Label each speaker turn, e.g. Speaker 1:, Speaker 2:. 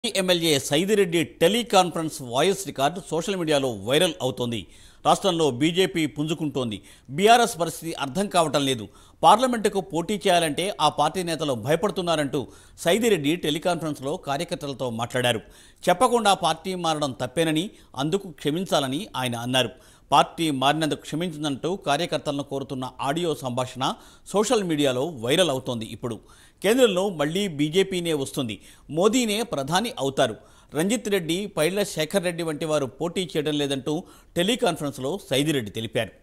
Speaker 1: MLA Saidireddy teleconference voice record social మీడియాలో viral అవుతోంది రాష్ట్రంలో బీజేపీ పుంజుకుంటోంది బీఆర్ఎస్ పరిస్థితి అర్థం కావటం లేదు పార్లమెంటుకు పోటీ చేయాలంటే ఆ పార్టీ నేతలు భయపడుతున్నారంటూ సైదిరెడ్డి టెలికాన్ఫరెన్స్లో కార్యకర్తలతో మాట్లాడారు చెప్పకుండా పార్టీ మారడం తప్పేనని అందుకు క్షమించాలని ఆయన అన్నారు పార్టీ మారినందుకు క్షమించిందంటూ కార్యకర్తలను కోరుతున్న ఆడియో సంభాషణ సోషల్ మీడియాలో వైరల్ అవుతోంది ఇప్పుడు కేంద్రంలో మళ్లీ బీజేపీనే వస్తుంది మోదీనే ప్రధాని అవుతారు రంజిత్ రెడ్డి పైళ్ల శేఖర్ రెడ్డి వంటి వారు పోటీ చేయడం లేదంటూ టెలికాన్ఫరెన్స్లో సైదిరెడ్డి తెలిపారు